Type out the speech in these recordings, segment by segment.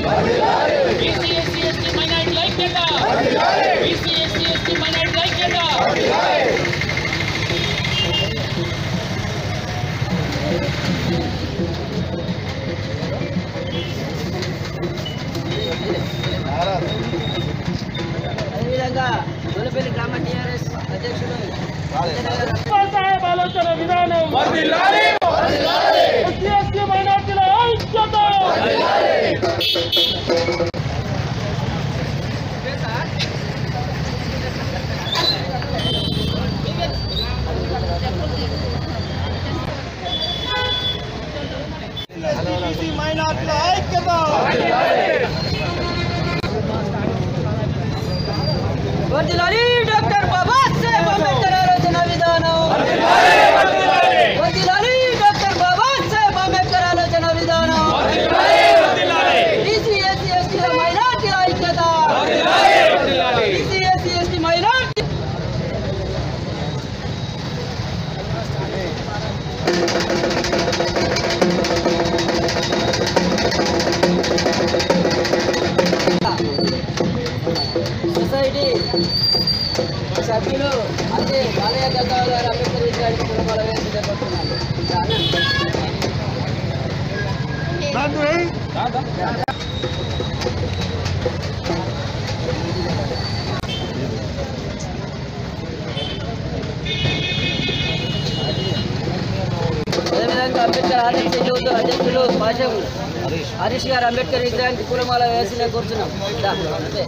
BC SC ST minority ఐక్యత BC SC ST minority ఐక్యత అదేవిధంగా దొలపల్లి గ్రామ టీఆర్ఎస్ అధ్యక్షుడు సాహెబ్ ఆలోచన విధానం ఎస్సీ ఎస్టీ మైనారిటీల ఐక్యత వర్ధిల్లాలి డాక్టర్ బాబాసాహెబ్ అంబేద్కర్ ఆలోచన విధానం వర్ధిల్లాలి డాక్టర్ బాబాసాహెబ్ అంబేద్కర్ ఆలోచన విధానం బీసీ ఎస్సీ ఎస్టీల మైనార్టీల ఐక్యత BC SC ST minority society సభ్యులు అంటే బాలయ్య గద్దావు గారు అంబేద్కర్ విద్యార్థి కుటుంబాల వేసి జరుపుతున్నారు అదేవిధంగా అంబేద్కర్ ఆదర్శ యువత అధ్యక్షులు భాషం హరీష్ గారు అంబేద్కర్ విగ్రహానికి పూలమాల వేసి కూర్చున్నాం దా, అంతే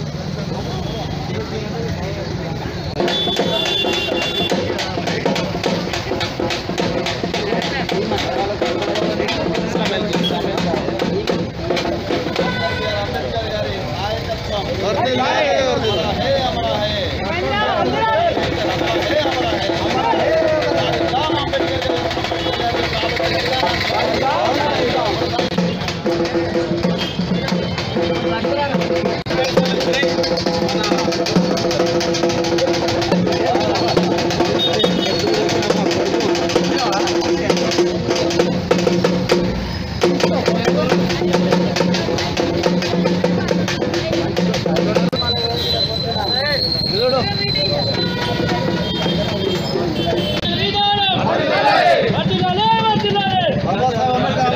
విధానం వర్ధిల్లాలి వర్ధిల్లాలి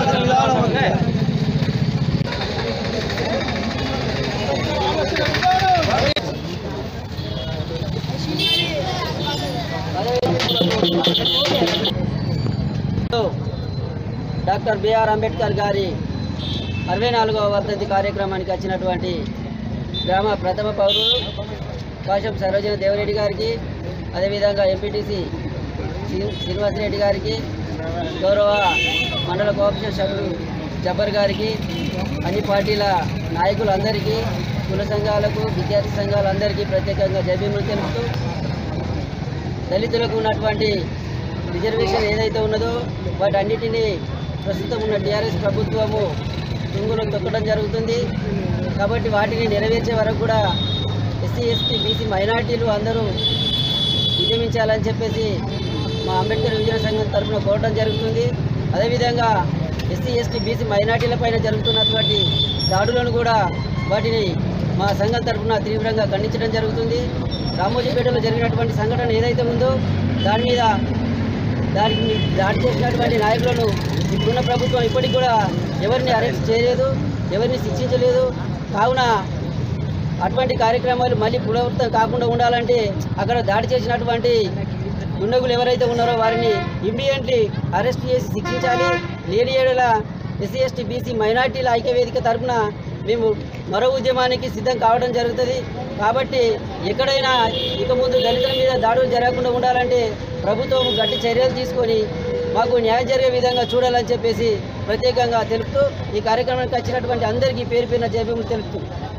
డాక్టర్ బిఆర్ అంబేద్కర్ గారి అరవై నాలుగవ వర్ధంతి కార్యక్రమానికి వచ్చినటువంటి గ్రామ ప్రథమ పౌరులు కాశం సరోజన దేవరెడ్డి గారికి అదేవిధంగా ఎంపీటీసీ శ్రీనివాసరెడ్డి గారికి గౌరవ మండల కోఆపరేషన్ సభ్యులు జబ్బర్ గారికి అన్ని పార్టీల నాయకులందరికీ కుల సంఘాలకు విద్యార్థి సంఘాలందరికీ ప్రత్యేకంగా జైభీములు తెలుపుతూ దళితులకు ఉన్నటువంటి రిజర్వేషన్ ఏదైతే ఉన్నదో వాటన్నిటినీ ప్రస్తుతం ఉన్న టీఆర్ఎస్ ప్రభుత్వము తుంగులో తొక్కడం జరుగుతుంది కాబట్టి వాటిని నెరవేర్చే వరకు కూడా ఎస్సీ ఎస్టీ బీసీ మైనార్టీలు అందరూ ఉద్యమించాలని చెప్పేసి మా అంబేద్కర్ విజయ సంఘం తరఫున కోరడం జరుగుతుంది అదేవిధంగా ఎస్సీ ఎస్టీ బీసీ మైనార్టీల పైన జరుగుతున్నటువంటి దాడులను కూడా వాటిని మా సంఘం తరఫున తీవ్రంగా ఖండించడం జరుగుతుంది రామోజీపేటలో జరిగినటువంటి సంఘటన ఏదైతే ఉందో దాని మీద దానికి దాడి చేసినటువంటి నాయకులను ఇప్పుడున్న ప్రభుత్వం ఇప్పటికి కూడా ఎవరిని అరెస్ట్ చేయలేదు ఎవరిని శిక్షించలేదు కావున అటువంటి కార్యక్రమాలు మళ్ళీ పునరావృతం కాకుండా ఉండాలంటే అక్కడ దాడి చేసినటువంటి దుండగులు ఎవరైతే ఉన్నారో వారిని ఇమ్మీడియట్లీ అరెస్ట్ చేసి శిక్షించాలి లేని ఏడల ఎస్సీ ఎస్టీ బీసీ మైనార్టీల ఐక్యవేదిక తరఫున మేము మరో ఉద్యమానికి సిద్ధం కావడం జరుగుతుంది కాబట్టి ఎక్కడైనా ఇక ముందు దళితుల మీద దాడులు జరగకుండా ఉండాలంటే ప్రభుత్వం గట్టి చర్యలు తీసుకొని మాకు న్యాయం జరిగే విధంగా చూడాలని చెప్పేసి ప్రత్యేకంగా తెలుపుతూ ఈ కార్యక్రమానికి వచ్చినటువంటి అందరికీ పేరు పేరున జయభీములు తెలుపుతూ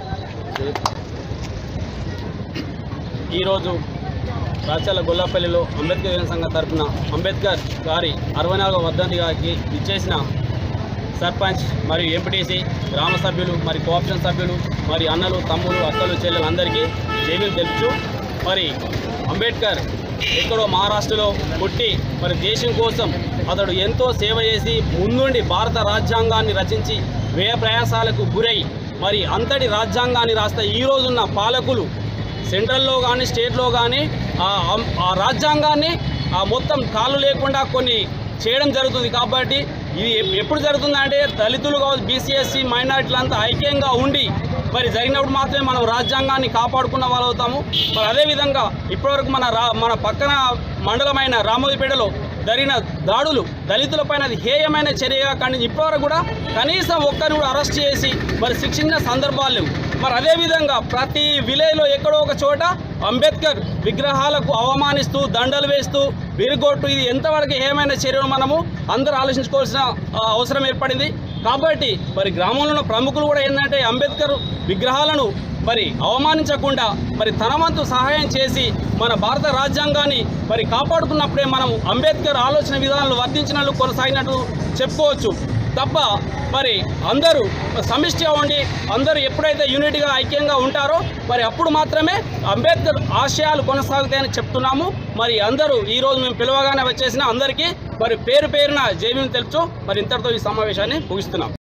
ఈరోజు రాచల్ల గొల్లపల్లిలో అంబేద్కర్ యువజన సంఘం తరఫున అంబేద్కర్ గారి అరవై నాలుగవ వర్ధంతి గారికి ఇచ్చేసిన సర్పంచ్ మరియు ఎంపీటీసీ గ్రామ సభ్యులు మరి కోఆప్షన్ సభ్యులు మరి అన్నలు తమ్ములు అక్కలు చెల్లెలు అందరికీ జైలు తెలుపుచు మరి అంబేద్కర్ ఎక్కడో మహారాష్ట్రలో పుట్టి మరి దేశం కోసం అతడు ఎంతో సేవ చేసి ముందుండి భారత రాజ్యాంగాన్ని రచించి వ్యయ ప్రయాసాలకు గురై మరి అంతటి రాజ్యాంగాన్ని రాస్తే ఈ రోజున్న పాలకులు సెంట్రల్లో కానీ స్టేట్లో కానీ ఆ ఆ రాజ్యాంగాన్ని ఆ మొత్తం కాళ్ళు లేకుండా కొన్ని చేయడం జరుగుతుంది కాబట్టి ఇది ఎప్- ఎప్పుడు జరుగుతుందంటే దళితులు కావచ్చు బీసీఎస్సీ మైనారిటీలంతా ఐక్యంగా ఉండి మరి జరిగినప్పుడు మాత్రమే మనం రాజ్యాంగాన్ని కాపాడుకున్న వాళ్ళు అవుతాము మరి అదేవిధంగా ఇప్పటివరకు మన రా మన పక్కన మండలమైన రామోజీపేటలో జరిగిన దాడులు దళితులపైన అది హేయమైన చర్యగా కానీ ఇప్పటివరకు కూడా కనీసం ఒక్కరిని కూడా అరెస్ట్ చేసి మరి శిక్షించిన సందర్భాలు లేవు మరి అదేవిధంగా ప్రతి విలేజ్లో ఎక్కడో ఒక చోట అంబేద్కర్ విగ్రహాలకు అవమానిస్తూ దండలు వేస్తూ విరుగొట్టు ఇది ఎంతవరకు ఏమైనా చర్యలు మనము అందరూ ఆలోచించుకోవాల్సిన ఆ, అవసరం ఏర్పడింది కాబట్టి మరి గ్రామంలో ఉన్న ప్రముఖులు కూడా ఏంటంటే అంబేద్కర్ విగ్రహాలను మరి అవమానించకుండా మరి తన వంతు సహాయం చేసి మన భారత రాజ్యాంగాన్ని మరి కాపాడుకున్నప్పుడే మనం అంబేద్కర్ ఆలోచన విధానాలు వర్తించినట్లు కొనసాగినట్టు చెప్పుకోవచ్చు తప్ప మరి అందరూ సమిష్టిగా ఉండి అందరూ ఎప్పుడైతే యూనిట్గా ఐక్యంగా ఉంటారో మరి అప్పుడు మాత్రమే అంబేద్కర్ ఆశయాలు కొనసాగుతాయని చెప్తున్నాము మరి అందరూ ఈరోజు మేము పిలవగానే వచ్చేసిన అందరికీ మరి పేరు పేరున జైవీం తెలుసు మరి ఇంతటితో ఈ సమావేశాన్ని ముగిస్తున్నాం